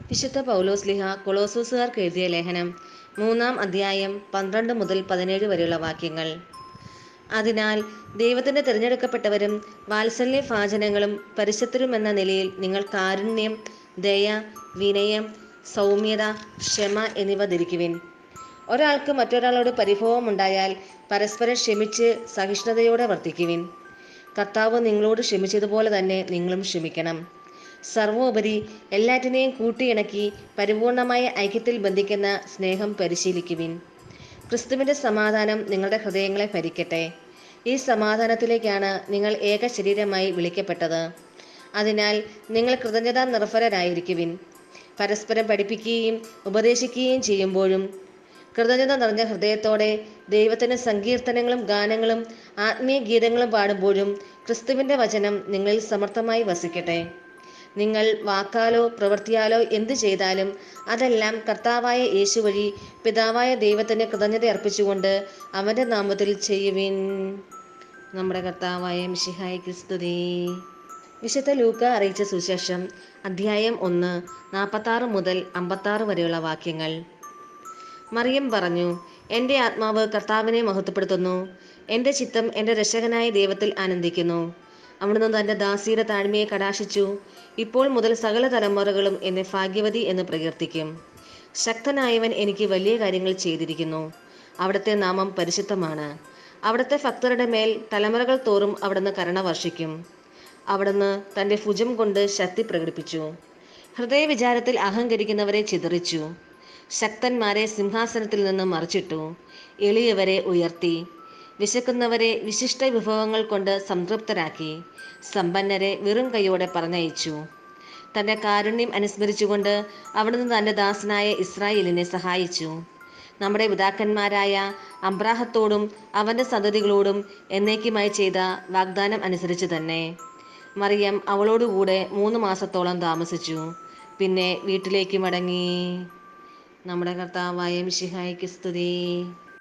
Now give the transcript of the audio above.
വിശുദ്ധ പൗലോസ്ലിഹ കൊളോസൂസുകാർക്ക് എഴുതിയ ലേഖനം മൂന്നാം അധ്യായം പന്ത്രണ്ട് മുതൽ പതിനേഴ് വരെയുള്ള വാക്യങ്ങൾ അതിനാൽ ദൈവത്തിന്റെ തിരഞ്ഞെടുക്കപ്പെട്ടവരും വാത്സല്യ ഭാചനങ്ങളും പരിശുദ്ധരും എന്ന നിലയിൽ നിങ്ങൾ കാരുണ്യം ദയ വിനയം സൗമ്യത ക്ഷമ എന്നിവ ധരിക്കുവിൻ ഒരാൾക്ക് മറ്റൊരാളോട് പരിഭവമുണ്ടായാൽ പരസ്പരം ക്ഷമിച്ച് സഹിഷ്ണുതയോടെ വർത്തിക്കുവിൻ കർത്താവ് നിങ്ങളോട് ക്ഷമിച്ചതുപോലെ തന്നെ നിങ്ങളും ക്ഷമിക്കണം സർവോപരി എല്ലാറ്റിനെയും കൂട്ടിയിണക്കി പരിപൂർണമായ ഐക്യത്തിൽ ബന്ധിക്കുന്ന സ്നേഹം പരിശീലിക്കുവിൻ ക്രിസ്തുവിന്റെ സമാധാനം നിങ്ങളുടെ ഹൃദയങ്ങളെ ഭരിക്കട്ടെ ഈ സമാധാനത്തിലേക്കാണ് നിങ്ങൾ ഏക ശരീരമായി വിളിക്കപ്പെട്ടത് അതിനാൽ നിങ്ങൾ കൃതജ്ഞതാ നിർഭരരായിരിക്കുവിൻ പരസ്പരം പഠിപ്പിക്കുകയും ഉപദേശിക്കുകയും ചെയ്യുമ്പോഴും കൃതജ്ഞത നിറഞ്ഞ ഹൃദയത്തോടെ ദൈവത്തിന് സങ്കീർത്തനങ്ങളും ഗാനങ്ങളും ആത്മീയ ഗീതങ്ങളും പാടുമ്പോഴും ക്രിസ്തുവിന്റെ വചനം നിങ്ങളിൽ സമർത്ഥമായി വസിക്കട്ടെ നിങ്ങൾ വാക്കാലോ പ്രവൃത്തിയാലോ എന്തു ചെയ്താലും അതെല്ലാം കർത്താവായ യേശു വഴി പിതാവായ ദൈവത്തിന് കൃതജ്ഞത അർപ്പിച്ചുകൊണ്ട് അവന്റെ നാമത്തിൽ ചെയ്യുവിൻ നമ്മുടെ കർത്താവായ മിഷിഹായ ക്രിസ്തുതേ വിശുദ്ധ ലൂക്ക അറിയിച്ച സുശേഷം അധ്യായം ഒന്ന് നാൽപ്പത്താറ് മുതൽ അമ്പത്താറ് വരെയുള്ള വാക്യങ്ങൾ മറിയം പറഞ്ഞു എൻ്റെ ആത്മാവ് കർത്താവിനെ മഹത്വപ്പെടുത്തുന്നു എൻ്റെ ചിത്തം എൻ്റെ രക്ഷകനായ ദൈവത്തിൽ ആനന്ദിക്കുന്നു അവിടുന്ന് തൻ്റെ ദാസിയുടെ താഴ്മയെ കടാശിച്ചു ഇപ്പോൾ മുതൽ സകല തലമുറകളും എന്നെ ഭാഗ്യവതി എന്ന് പ്രകീർത്തിക്കും ശക്തനായവൻ എനിക്ക് വലിയ കാര്യങ്ങൾ ചെയ്തിരിക്കുന്നു അവിടുത്തെ നാമം പരിശുദ്ധമാണ് അവിടുത്തെ ഭക്തരുടെ മേൽ തലമുറകൾ തോറും അവിടുന്ന് കരുണ വർഷിക്കും അവിടുന്ന് തൻ്റെ ഭുജം കൊണ്ട് ശക്തി പ്രകടിപ്പിച്ചു ഹൃദയവിചാരത്തിൽ അഹങ്കരിക്കുന്നവരെ ചിതറിച്ചു ശക്തന്മാരെ സിംഹാസനത്തിൽ നിന്ന് മറിച്ചിട്ടു എളിയവരെ ഉയർത്തി വിശക്കുന്നവരെ വിശിഷ്ട വിഭവങ്ങൾ കൊണ്ട് സംതൃപ്തരാക്കി സമ്പന്നരെ വെറും കൈയോടെ പറഞ്ഞയച്ചു തന്റെ കാരുണ്യം അനുസ്മരിച്ചുകൊണ്ട് അവിടുന്ന് തന്റെ ദാസനായ ഇസ്രായേലിനെ സഹായിച്ചു നമ്മുടെ പിതാക്കന്മാരായ അബ്രാഹത്തോടും അവന്റെ സന്തതികളോടും എന്നേക്കുമായി ചെയ്ത വാഗ്ദാനം അനുസരിച്ച് തന്നെ മറിയം അവളോടുകൂടെ മൂന്ന് മാസത്തോളം താമസിച്ചു പിന്നെ വീട്ടിലേക്ക് മടങ്ങി നമ്മുടെ കർത്താവായ മിശിഹായ്ക്ക് സ്തുതി